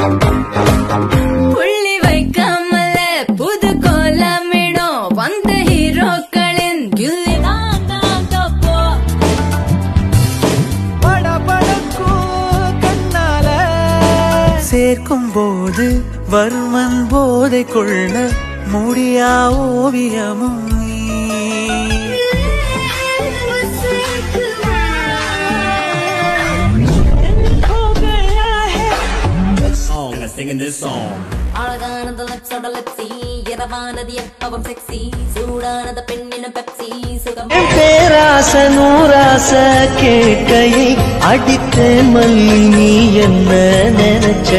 புள்ளி வைக்காமல புது கோலமிடும் வந்த ஹீரோக்களின் கில்லிதான் தான் தப்போ படபடக்கும் கண்ணால சேர்க்கும் போது வர்மன் போதை கொள்ள முடியா ஓவியமும் நீ அழகானது லிப்ஸோட லிப்ஸி இரவானது எப்பவும் செக்ஸி சூடானது பெண்ணினும் பெப்சி சுகம் என் பேராச நூராச கேட்கையை அடித்தேன் மல்லி நீ என்ன நினைச்ச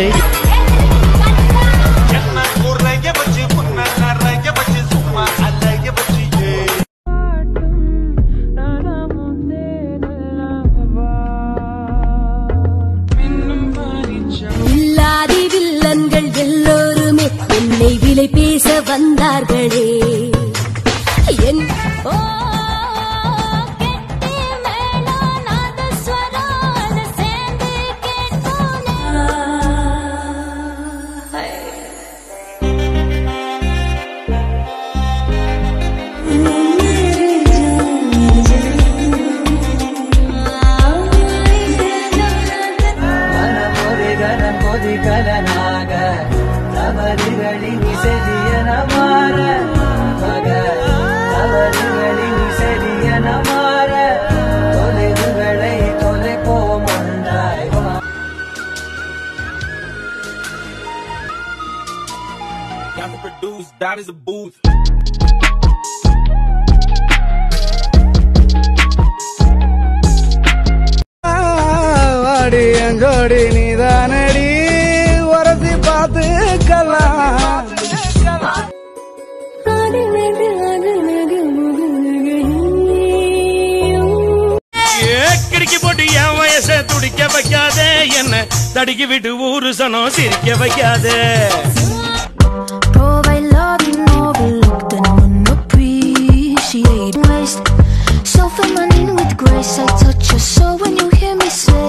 இல்லாதி வில்லன்கள் எல்லோருமே என்னை விலை பேச வந்தார்களே என் ஓ, கெட்டி மேளம், நாதஸ்வரம், அது சேர்ந்து கேட்குமே. மனமொரு கணம் கொதிகலனாக தவறுகளின் இசையன மாற மக தவறுகளின் இசையன மாற தொலைவுகளை தொலைப்போம் ஒன்றாய் வா. Got to produce, that is a booth. வாடி அங்கோடி நீதானடி உரசி பார்த்துக்கலாம் கிடுக்கி போட்டு என் வயச துடிக்க வைக்காத என்ன தடுக்கி விட்டு ஊரு சனம் சிரிக்க வைக்காத Provide love and overlooked and unappreciated. Waste so feminine with grace. I touch your soul when you hear me say.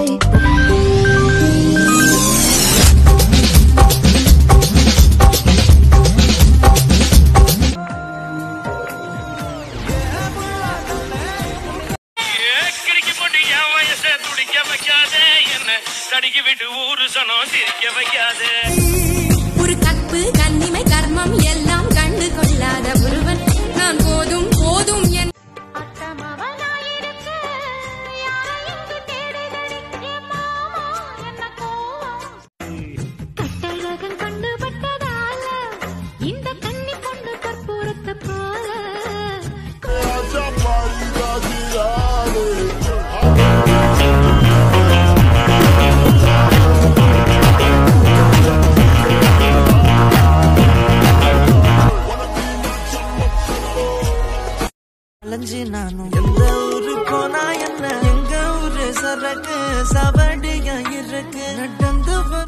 கிடுக்கி போட்டு என் வயச துடிக்க வைக்காத என்ன தடுக்கி விட்டு ஊரு சனம் சிரிக்க வைக்காத ஒரு கற்பு கண்ணிமை கர்மம் எல்லாம் கண்டு கொள்ளாத ஒருவன் நான் போதும் போதும் என் கட்டழகன் கண்டுபட்டதால இந்த கண்ணி கொண்டு கற்பூரத்தை போல அலைஞ்சு நானும் எந்த ஊரு போனா என்ன எங்க ஊரு சரக்கு சவடியா இருக்கு நடந்து வர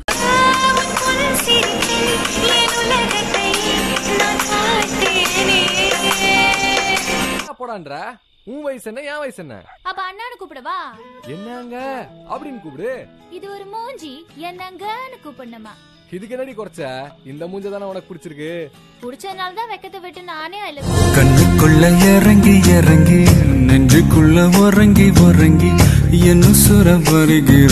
போடான்ற உன் வயசு என்ன என் வயசு என்ன அப்ப அண்ணானு கூப்பிடவா என்னங்க அப்படின்னு கூப்பிடு இது ஒரு மூஞ்சி என்னங்கன்னு கூப்பிடணுமா இதுக்கு என்னடி குறைச்ச இந்த மூஞ்ச தானே உனக்கு பிடிச்சிருக்கு புடிச்சதுனால தான் வெக்கத்தை விட்டு நானே அல்ல கண்ணுக்குள்ள இறங்கி இறங்கி நெஞ்சுக்குள்ள உறங்கி உறங்கி என்ன சுர வருகிற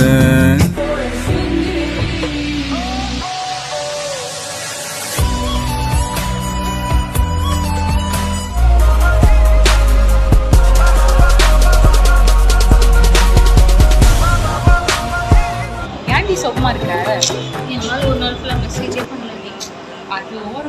ஏன்டி சோகமா இருக்க என்னால ஒரு நாள் ஃபுல்லா மெசேஜே பண்ணல அது ஓவர்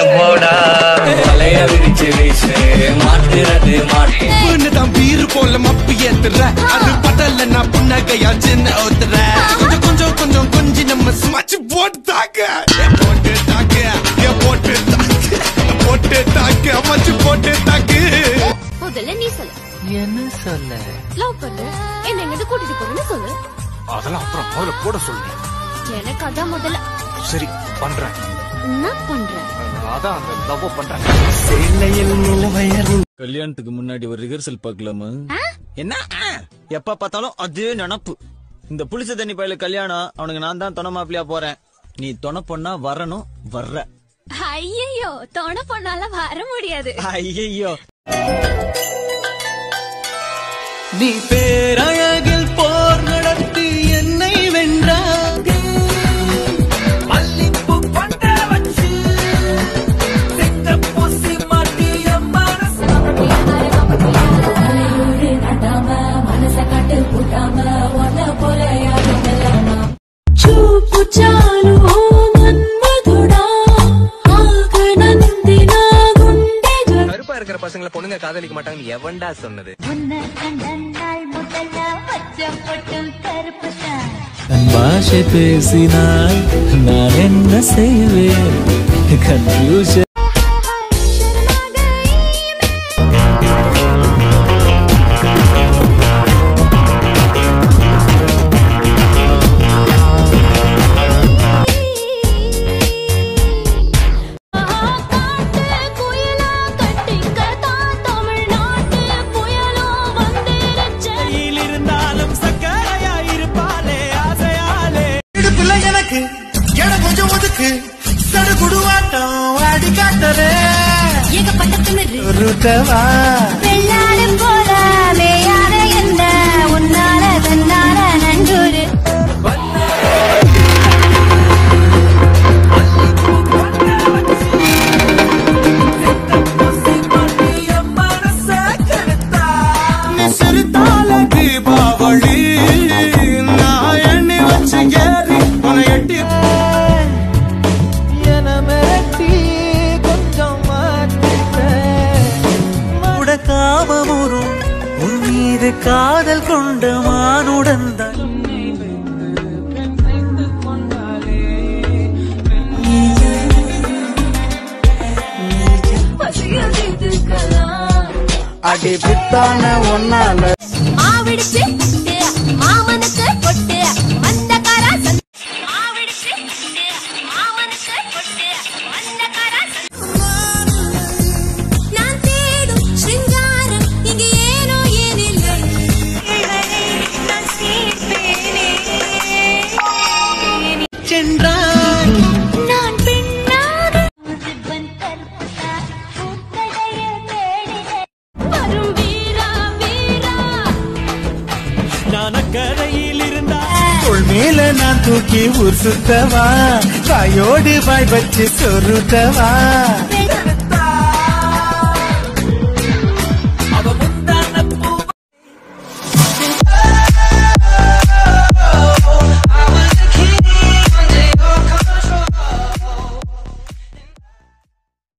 தான் பீரு போல மப்பு ஏத்துற அது படல நான் புன்னகையா சின்ன ஓத்துற கொஞ்சம் கொஞ்சம் கொஞ்சம் கொஞ்சம் நம்ம ஸ்மச்சு போட்டு தாக்க ஏன் போட்டு தாக்க ஏன் போட்டு தாக்க போட்டு தாக்க மச்சு போட்டு தாக்கு முதல்ல நீ சொல்லு என்ன சொல்ல லவ் பண்ண என்ன எங்க கூட்டிட்டு போறேன்னு சொல்லு அதெல்லாம் அப்புறம் முதல்ல போட சொல்லு எனக்கு அதான் முதல்ல சரி பண்றேன் என்ன பண்ற அதான் அந்த லவ் பண்றேன் சேலையில் நிலவயர் கல்யாணத்துக்கு முன்னாடி ஒரு ரிஹர்சல் பார்க்கலாமா என்ன ஆ? எப்ப பார்த்தாலும் அதே நினப்பு இந்த புளிச்ச தண்ணி பயில கல்யாணம் அவனுக்கு நான் தான் துணை மாப்பிளையா போறேன் நீ துணை பொண்ணா வரணும் வர்ற ஐயோ தோண பொண்ணால வர முடியாது ஐயோ நீ பேரழகில் போர் நடத்தி என்னை வென்றாய் மல்லிப்பூ கொண்ட வச்சு செத்த பூசி மாட்டிய மனசு చూపు చాలు ఓ మన్మధుడా ఆగ నందినా గుండె கருப்பா இருக்கிற பசங்களை பொண்ணுங்க காதலிக்க மாட்டாங்கன்னு எவன்டா சொன்னது உன்னை கண்ட நாள் முதல்ல வச்ச பொட்டு கருப்பு தான் தன் பாஷை பேசினால் நான் என்ன செய்வேன் கன்ஃபியூஷன் இருந்தாலும் சக்கரையா இருப்பாளே ஆசையாலே இடுப்புல எனக்கு இடம் கொஞ்சம் ஒதுக்கு சடுகுடுவாட்டம் அடி காட்டவே ஏகப்பட்ட திமிரு ருத்தவா வெள்ளாடும் போல மேயான என்ன உன்னால தன்னால நன்றூரு நீ சிரித்தால தீபாவளி நான் எண்ணி வச்சு ஏறி உன்னை எட்டி என மிரட்டி கொஞ்சம் மாற்றிட்ட காமமுறும் உன் மீது காதல் கொண்ட மானுடன் தான் அடி பித்தான ஒன்னால ஆவிடுச்சு பொட்டு, மாமனுக்கு பொட்டு வந்தக்காரா சந்தி ஆவிடுச்சு பொட்டு, மாமனுக்கு பொட்டு வந்தக்காரா சந்தி நான் தேடும் சிங்காரம் இங்கு ஏனோ ஏனில்லை சென்றாய் நான் பெண்ணாக சிவன் கருப்புதான் பூக்களைய தேடினேன் வரும் வீரா வீரா நான் அக்கறையில் இருந்தா தோள் மேல நான் தூக்கி ஊர் சுத்தவா வாயோடு வாய் வச்சு சொருத்தவா வெள்ளம்